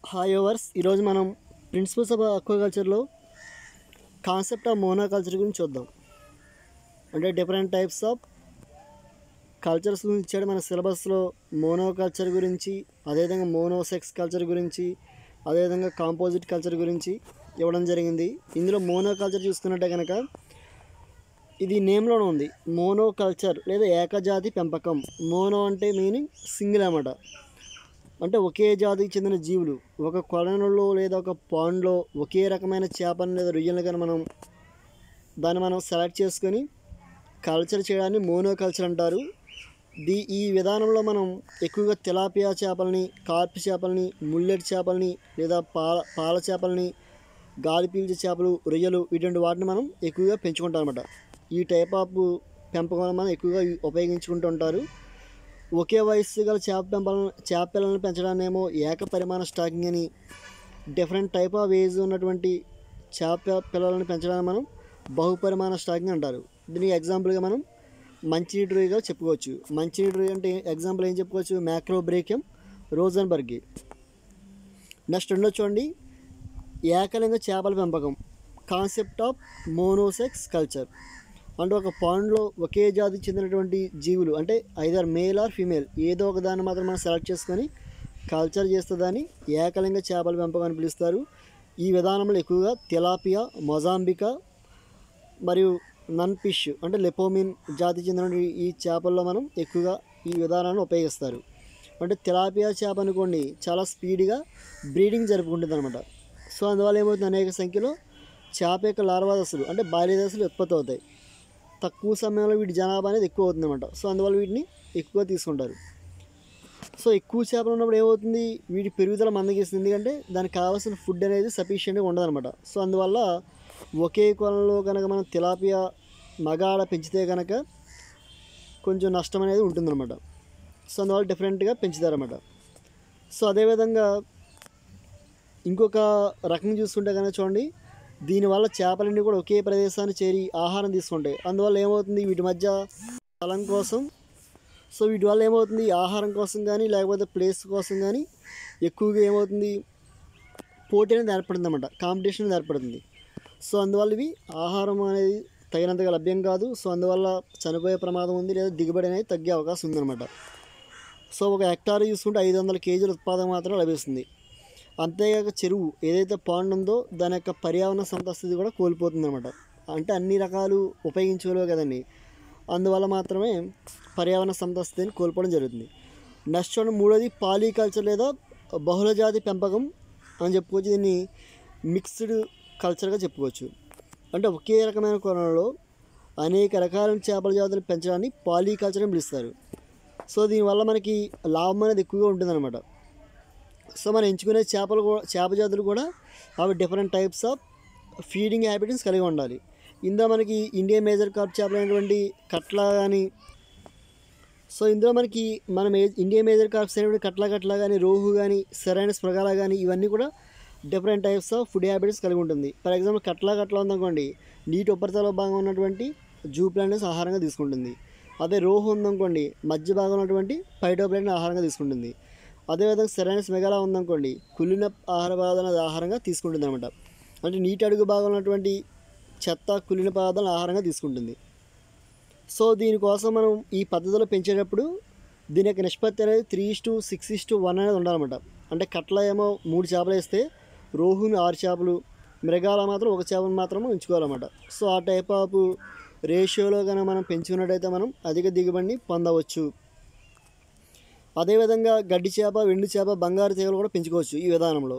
hi ఓవర్స్ ఈరోజు మనం ప్రిన్సిపల్స్ ఆఫ్ అక్వాకల్చర్లో కాన్సెప్ట్ ఆఫ్ మోనోకల్చర్ గురించి చూద్దాం అంటే డిఫరెంట్ టైప్స్ ఆఫ్ కల్చర్స్ గురించి ఇచ్చాడు మన సిలబస్లో మోనోకల్చర్ గురించి అదేవిధంగా మోనోసెక్స్ కల్చర్ గురించి అదేవిధంగా కాంపోజిట్ కల్చర్ గురించి ఇవ్వడం జరిగింది ఇందులో మోనోకల్చర్ చూసుకున్నట్టే కనుక ఇది నేమ్లోనే ఉంది మోనో కల్చర్ లేదా ఏకజాతి పెంపకం మోనో అంటే మీనింగ్ సింగిల్ అన్నమాట అంటే ఒకే జాతికి చెందిన జీవులు ఒక కొలనులో లేదా ఒక పాండ్లో ఒకే రకమైన చేపను లేదా రొయ్యలను కానీ మనం దాన్ని మనం సెలెక్ట్ చేసుకొని కల్చర్ చేయడాన్ని మోనో కల్చర్ అంటారు దీ ఈ విధానంలో మనం ఎక్కువగా తిలాపియా చేపలని కార్ప్ చేపలని ముల్లెట్ చేపలని లేదా పాల పాల చేపలని గాలి పీల్చే చేపలు రొయ్యలు ఇటువంటి వాటిని మనం ఎక్కువగా పెంచుకుంటాం అనమాట ఈ టైప్ ఆఫ్ పెంపకం మనం ఎక్కువగా ఉపయోగించుకుంటూ ఉంటారు ఒకే వయస్సు గల చేప పెంపాలను చేప పిల్లలను పెంచడాన్నేమో ఏక పరిమాణ స్టాకింగ్ అని డిఫరెంట్ టైప్ ఆఫ్ ఏజ్ ఉన్నటువంటి చేప పిల్లలను పెంచడాన్ని మనం బహుపరిమాణ స్టాకింగ్ అంటారు దీనికి ఎగ్జాంపుల్గా మనం మంచినీటి రొయ్యగా చెప్పుకోవచ్చు మంచినీటి రొయ్య అంటే ఎగ్జాంపుల్ ఏం చెప్పుకోవచ్చు మ్యాక్రో బ్రేకియం రోజన్బర్గి నెక్స్ట్ రెండో చూడండి ఏకలింగ చేపల పెంపకం కాన్సెప్ట్ ఆఫ్ మోనోసెక్స్ కల్చర్ అంటే ఒక పాండ్లో ఒకే జాతికి చెందినటువంటి జీవులు అంటే ఐదర్ మేల్ ఆర్ ఫీమేల్ ఏదో ఒక దాన్ని మాత్రం మనం సెలెక్ట్ చేసుకొని కల్చర్ చేస్తే దాన్ని ఏకలింగ చేపల పెంపకం అని పిలుస్తారు ఈ విధానంలో ఎక్కువగా తిలాపియా మొజాంబికా మరియు నన్ ఫిష్ అంటే లెపోమిన్ జాతి చెందిన ఈ చేపల్లో మనం ఎక్కువగా ఈ విధానాన్ని ఉపయోగిస్తారు అంటే తిలాపియా చేప అనుకోండి చాలా స్పీడ్గా బ్రీడింగ్ జరుపుకుంటుంది అనమాట సో అందువల్ల ఏమవుతుంది అనేక సంఖ్యలో చేప యొక్క లార్వా దశలు అంటే బాల్య దశలు ఉత్పత్తి అవుతాయి తక్కువ సమయంలో వీటి జనాభా అనేది ఎక్కువ అవుతుంది అనమాట సో అందువల్ల వీటిని ఎక్కువ తీసుకుంటారు సో ఎక్కువ చేపలు ఉన్నప్పుడు ఏమవుతుంది వీటి పెరుగుదల మందగిస్తుంది ఎందుకంటే దానికి కావాల్సిన ఫుడ్ అనేది సఫిషియెంట్గా ఉండదన్నమాట సో అందువల్ల ఒకే కొలంలో కనుక మనం తిలాపియా మగాడ పెంచితే కనుక కొంచెం నష్టం అనేది ఉంటుందన్నమాట సో అందువల్ల డిఫరెంట్గా పెంచుతారన్నమాట సో అదేవిధంగా ఇంకొక రకం చూసుకుంటే కనుక చూడండి దీనివల్ల చేపలన్నీ కూడా ఒకే ప్రదేశాన్ని చేరి ఆహారం తీసుకుంటాయి అందువల్ల ఏమవుతుంది వీటి మధ్య స్థలం కోసం సో వీటి వల్ల ఏమవుతుంది ఆహారం కోసం కానీ లేకపోతే ప్లేస్ కోసం కానీ ఎక్కువగా ఏమవుతుంది పోటీ అనేది ఏర్పడుతుంది అన్నమాట కాంపిటీషన్ అనేది ఏర్పడుతుంది సో అందువల్ల ఇవి ఆహారం అనేది తగినంతగా లభ్యం కాదు సో అందువల్ల చనిపోయే ప్రమాదం ఉంది లేదా దిగుబడి అనేది తగ్గే అవకాశం ఉందన్నమాట సో ఒక హెక్టార్ చూసుకుంటే ఐదు వందల కేజీల ఉత్పాదన మాత్రం లభిస్తుంది అంతేకాక చెరువు ఏదైతే పాండ్ ఉందో దాని యొక్క పర్యావరణ సంతస్థితి కూడా కోల్పోతుంది అనమాట అంటే అన్ని రకాలు ఉపయోగించుకోలేవు కదండి అందువల్ల మాత్రమే పర్యావరణ సంతస్థితిని కోల్పోవడం జరుగుతుంది నెక్స్ట్ చూడండి మూడోది పాలీకల్చర్ లేదా బహుళజాతి పెంపకం అని చెప్పుకోవచ్చు దీన్ని మిక్స్డ్ కల్చర్గా చెప్పుకోవచ్చు అంటే ఒకే రకమైన కొనలో అనేక రకాల చేపల జాతులు పెంచడాన్ని పాలీకల్చర్ అని పిలుస్తారు సో దీనివల్ల మనకి లాభం అనేది ఎక్కువగా ఉంటుందన్నమాట సో మనం ఎంచుకునే చేపలు కూడా చేప జాతులు కూడా అవి different types of feeding habits కలిగి ఉండాలి ఇందులో మనకి ఇండియన్ మేజర్ కార్ప్ చేపలు అయినటువంటి కట్ల కానీ సో ఇందులో మనకి మనం ఏ- ఇండియన్ మేజర్ కార్ప్స్ అయినటువంటి కట్ల కట్ల కానీ రోహు కానీ సెరైన స్మృగాల కానీ ఇవన్నీ కూడా different types of food habits కలిగి ఉంటుంది ఫర్ ఎగ్జాంపుల్ కట్ల కట్ల ఉందనుకోండి నీటి ఉపరితల భాగం ఉన్నటువంటి జూ ప్లాంట్స్ ఆహారంగా తీసుకుంటుంది అదే రోహు ఉందనుకోండి మధ్య భాగం ఉన్నటువంటి పైటో ప్లాంట్ ఆహారంగా తీసుకుంటుంది అదేవిధంగా సెరైనస్ మెగాలా ఉందనుకోండి కుళ్ళిన ఆహార పదార్థాలను ఆహారంగా తీసుకుంటుంది అనమాట అంటే నీటి అడుగు భాగంలో ఉన్నటువంటి చెత్త కుళ్ళిన పదార్థాలను ఆహారంగా తీసుకుంటుంది సో దీనికోసం మనం ఈ పద్ధతిలో పెంచేటప్పుడు దీని యొక్క నిష్పత్తి అనేది three is to six is to one అనేది ఉండాలన్నమాట అంటే కట్ల ఏమో మూడు చేపలు వేస్తే రోహుని ఆరు చేపలు మృగాల మాత్రం ఒక చేపను మాత్రమే ఉంచుకోవాలన్నమాట సో ఆ టైప్ ఆఫ్ రేషియోలో కనుక మనం పెంచుకున్నట్టయితే మనం అధిక దిగుబడిని పొందవచ్చు అదేవిధంగా గడ్డి చేప వెండి చేప బంగారు తీగలు కూడా పెంచుకోవచ్చు ఈ విధానంలో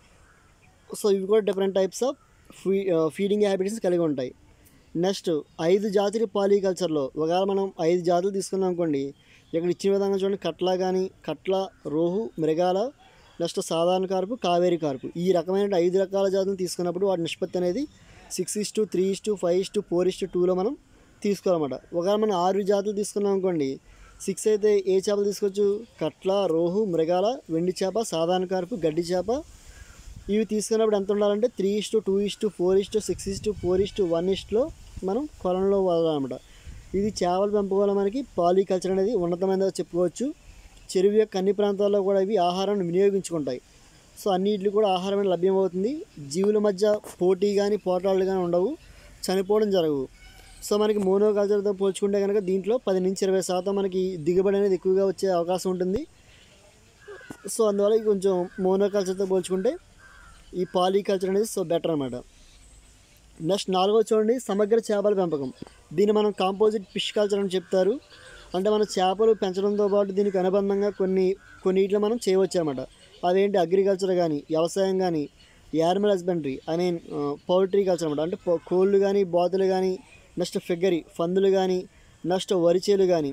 సో ఇవి కూడా different types of fee feeding habits కలిగి ఉంటాయి నెక్స్ట్ ఐదు జాతుల పాలీకల్చర్లో ఒకవేళ మనం ఐదు జాతులు తీసుకున్నాం అనుకోండి ఇక్కడ ఇచ్చిన విధంగా చూడండి కట్ల కానీ కట్ల రోహు మృగాల నెక్స్ట్ సాధారణ కార్పు కావేరి కార్పు ఈ రకమైన ఐదు రకాల జాతులు తీసుకున్నప్పుడు వాటి నిష్పత్తి అనేది six is to three is to five is to four is to టూలో మనం తీసుకోవాలన్నమాట ఒకవేళ మనం ఆరు జాతులు తీసుకున్నాం అనుకోండి సిక్స్ అయితే ఏ చేపలు తీసుకోవచ్చు కట్ల రోహు మృగాల వెండి చేప సాధారణ కార్పు గడ్డి చేప ఇవి తీసుకున్నప్పుడు ఎంత ఉండాలంటే three is to two is to four is to six is to four is to one ఇస్ట్లో మనం కొలంలో వాడాలన్నమాట ఇది చేపల పెంపకంలో మనకి పాలీకల్చర్ అనేది ఉన్నతమైనదిగా చెప్పుకోవచ్చు చెరువు యొక్క అన్ని ప్రాంతాల్లో కూడా ఇవి ఆహారాన్ని వినియోగించుకుంటాయి సో అన్నిటికి కూడా ఆహారం అనేది లభ్యమవుతుంది జీవుల మధ్య పోటీ కానీ పోటాళ్ళు కానీ ఉండవు చనిపోవడం జరగవు సో మనకి మోనోకల్చర్తో పోల్చుకుంటే కనుక దీంట్లో పది నుంచి ఇరవై శాతం మనకి దిగుబడి అనేది ఎక్కువగా వచ్చే అవకాశం ఉంటుంది సో అందువల్ల ఇది కొంచెం మోనోకల్చర్తో పోల్చుకుంటే ఈ పాలీకల్చర్ అనేది సో బెటర్ అనమాట నెక్స్ట్ నాలుగో చూడండి సమగ్ర చేపల పెంపకం దీన్ని మనం కాంపోజిట్ ఫిష్ కల్చర్ అని చెప్తారు అంటే మన చేపలు పెంచడంతో పాటు దీనికి అనుబంధంగా కొన్ని కొన్నిట్లో మనం చేయవచ్చు అనమాట అదేంటి అగ్రికల్చర్ కానీ వ్యవసాయం కానీ animal husbandry I mean poultry culture అనమాట అంటే పో- కోళ్ళు కానీ బాతులు కానీ నెక్స్ట్ ఫిగరీ పందులు కానీ నెక్స్ట్ వరిచేలు కానీ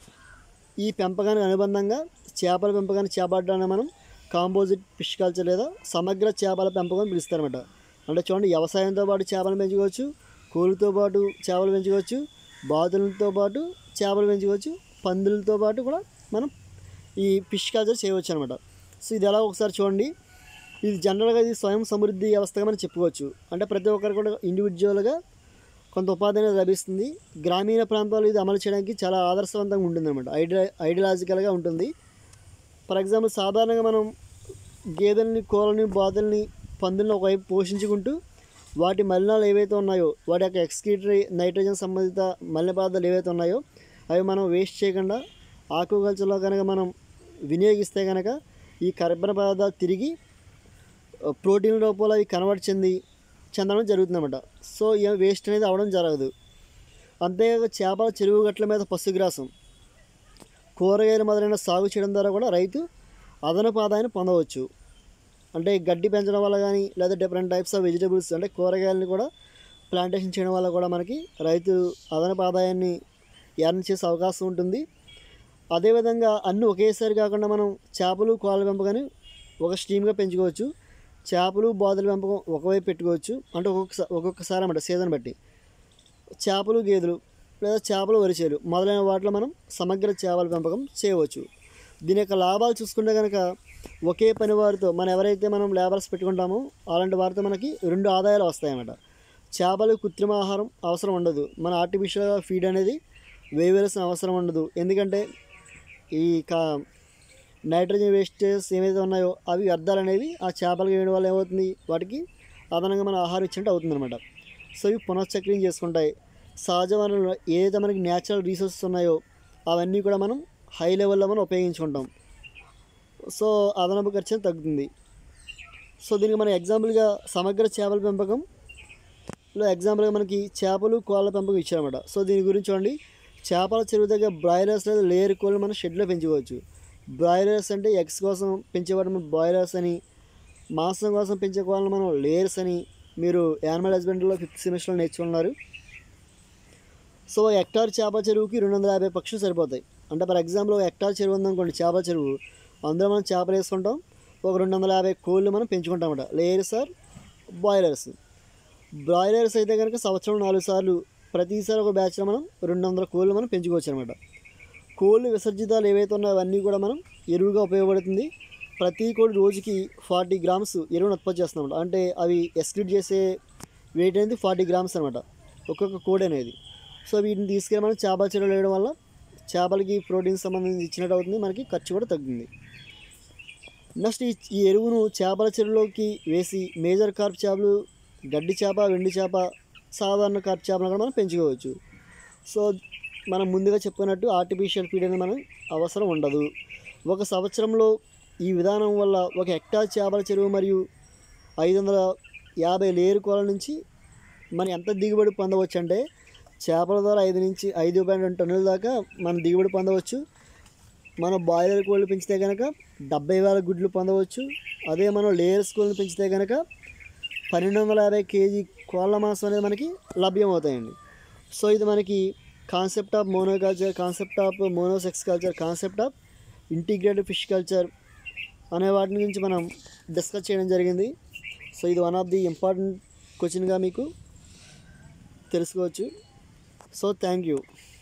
ఈ పెంపకానికి అనుబంధంగా చేపల పెంపకాన్ని చేపట్టడాన్ని మనం కాంపోజిట్ ఫిష్ కల్చర్ లేదా సమగ్ర చేపల పెంపకం పిలుస్తారన్నమాట అంటే చూడండి వ్యవసాయంతో పాటు చేపలు పెంచుకోవచ్చు కోళ్ళతో పాటు చేపలు పెంచుకోవచ్చు బాతులతో పాటు చేపలు పెంచుకోవచ్చు పందులతో పాటు కూడా మనం ఈ ఫిష్ కల్చర్ చేయవచ్చు అనమాట సో ఇది ఎలా ఒకసారి చూడండి ఇది జనరల్గా ఇది స్వయం సమృద్ధి వ్యవస్థగా మనం చెప్పుకోవచ్చు అంటే ప్రతి ఒక్కరు కూడా ఇండివిజువల్గా కొంత ఉపాధి అనేది లభిస్తుంది గ్రామీణ ప్రాంతాల్లో ఇది అమలు చేయడానికి చాలా ఆదర్శవంతంగా ఉంటుంది అనమాట ఐడియా ఐడియాలజికల్గా ఉంటుంది ఫర్ ఎగ్జాంపుల్ సాధారణంగా మనం గేదెల్ని కోళ్ళని బాతుల్ని పందుల్ని ఒకవైపు పోషించుకుంటూ వాటి మలినాలు ఏవైతే ఉన్నాయో వాటి యొక్క ఎక్స్క్రీటరీ నైట్రోజన్ సంబంధిత మలిన పదార్థాలు ఏవైతే ఉన్నాయో అవి మనం వేస్ట్ చేయకుండా ఆక్వాకల్చర్లో కనుక మనం వినియోగిస్తే కనుక ఈ కర్బన పదార్థాలు తిరిగి ప్రోటీన్ రూపంలో అవి కన్వర్ట్ చెంది చెందడం జరుగుతుందన్నమాట సో ఏం వేస్ట్ అనేది అవడం జరగదు అంతేకాక చేపల చెరువు గట్ల మీద పశుగ్రాసం కూరగాయలు మొదలైన సాగు చేయడం ద్వారా కూడా రైతు అదనపు ఆదాయాన్ని పొందవచ్చు అంటే గడ్డి పెంచడం వల్ల కానీ లేదా డిఫరెంట్ టైప్స్ ఆఫ్ వెజిటబుల్స్ అంటే కూరగాయలని కూడా ప్లాంటేషన్ చేయడం వల్ల కూడా మనకి రైతు అదనపు ఆదాయాన్ని ఎర్న్ చేసే అవకాశం ఉంటుంది అదేవిధంగా అన్నీ ఒకేసారి కాకుండా మనం చేపలు కోళ్ళ పెంపకాన్ని ఒక స్ట్రీమ్గా పెంచుకోవచ్చు చేపలు బాతుల పెంపకం ఒకవైపు పెట్టుకోవచ్చు అంటే ఒక్కొక్కసారి ఒక్కొక్కసారి అన్నమాట సీజన్ బట్టి చేపలు గేదెలు లేదా చేపలు వరిచేలు మొదలైన వాటిలో మనం సమగ్ర చేపల పెంపకం చేయవచ్చు దీని యొక్క లాభాలు చూసుకుంటే కనుక ఒకే పని వారితో మనం ఎవరైతే మనం లేబర్స్ పెట్టుకుంటామో అలాంటి వారితో మనకి రెండు ఆదాయాలు వస్తాయన్నమాట చేపలు కృత్రిమ ఆహారం అవసరం ఉండదు మన ఆర్టిఫిషియల్ ఫీడ్ అనేది వేయవలసిన అవసరం ఉండదు ఎందుకంటే ఈ కా నైట్రోజన్ వేస్టేజ్ ఏవైతే ఉన్నాయో అవి వ్యర్థాలు అనేవి ఆ చేపలకు వేయడం వల్ల ఏమవుతుంది వాటికి అదనంగా మన ఆహారం ఇచ్చినట్టు అవుతుంది అనమాట సో ఇవి పునశ్చక్రం చేసుకుంటాయి సహజ వనరులు ఏదైతే మనకి న్యాచురల్ రీసోర్సెస్ ఉన్నాయో అవన్నీ కూడా మనం హై లెవెల్లో మనం ఉపయోగించుకుంటాం సో అదనపు ఖర్చు అనేది తగ్గుతుంది సో దీనికి మన ఎగ్జాంపుల్గా సమగ్ర చేపల పెంపకంలో ఎగ్జాంపుల్గా మనకి చేపలు కోళ్ళ పెంపకం ఇచ్చారన్నమాట సో దీని గురించి చూడండి చేపల చెరువు దగ్గర బ్రాయిలర్స్ లేదా లేయర్ కోళ్ళు మనం షెడ్లో పెంచుకోవచ్చు బ్రాయిలర్స్ అంటే ఎగ్స్ కోసం పెంచేవాడు మనం బాయిలర్స్ అని మాంసం కోసం పెంచే కోళ్ళని మనం లేయర్స్ అని మీరు యానిమల్ హస్బెండరీలో ఫిఫ్త్ సెమిస్టర్లో నేర్చుకున్నారు సో ఒక హెక్టార్ చేపల చెరువుకి రెండు వందల యాభై పక్షులు సరిపోతాయి అంటే ఫర్ ఎగ్జాంపుల్ ఒక హెక్టార్ చెరువు ఉందనుకోండి చేపల చెరువు అందులో మనం చేపలు వేసుకుంటాం ఒక రెండు వందల యాభై కోళ్ళు మనం పెంచుకుంటాం అన్నమాట లేయర్స్ ఆర్ బాయిలర్స్ బ్రాయిలర్స్ అయితే కనుక సంవత్సరం నాలుగు సార్లు ప్రతిసారి ఒక బ్యాచ్లో మనం రెండు వందల కోళ్ళు మనం పెంచుకోవచ్చు అనమాట కోళ్ళు విసర్జితాలు ఏవైతే ఉన్నాయో అవన్నీ కూడా మనం ఎరువుగా ఉపయోగపడుతుంది ప్రతి కోడి రోజుకి ఫార్టీ గ్రామ్స్ ఎరువును ఉత్పత్తి చేస్తున్నాం అంటే అవి ఎక్స్క్రీట్ చేసే వెయిట్ అనేది ఫార్టీ గ్రామ్స్ అనమాట ఒక్కొక్క కోడి అనేది సో వీటిని తీసుకెళ్ళి మనం చేపల చెరువులు వేయడం వల్ల చేపలకి ప్రోటీన్ సంబంధించి ఇచ్చినట్టు అవుతుంది మనకి ఖర్చు కూడా తగ్గుతుంది నెక్స్ట్ ఈ ఈ ఎరువును చేపల చెరువులోకి వేసి మేజర్ కార్ప్ చేపలు గడ్డి చేప వెండి చేప సాధారణ కార్ప్ చేపలను కూడా మనం పెంచుకోవచ్చు సో మనం ముందుగా చెప్పుకున్నట్టు ఆర్టిఫిషియల్ ఫీడ్ అనేది మనం అవసరం ఉండదు ఒక సంవత్సరంలో ఈ విధానం వల్ల ఒక హెక్టార్ చేపల చెరువు మరియు ఐదు వందల యాభై లేరు కోళ్ళ నుంచి మనం ఎంత దిగుబడి పొందవచ్చు అంటే చేపల ద్వారా ఐదు నుంచి ఐదు పాయింట్ రెండు టన్నుల దాకా మనం దిగుబడి పొందవచ్చు మనం బాయిలర్ కోళ్ళు పెంచితే కనుక డెబ్బై వేల గుడ్లు పొందవచ్చు అదే మనం లేయర్స్ కోళ్ళని పెంచితే కనుక పన్నెండు వందల యాభై కేజీ కోళ్ళ మాంసం అనేది మనకి లభ్యమవుతాయండి సో ఇది మనకి concept of monoculture concept of monosex culture concept of integrated fish culture అనే వాటి గురించి మనం డిస్కస్ చేయడం జరిగింది సో ఇది వన్ ఆఫ్ ది ఇంపార్టెంట్ క్వశ్చన్గా మీకు తెలుసుకోవచ్చు సో థ్యాంక్ యూ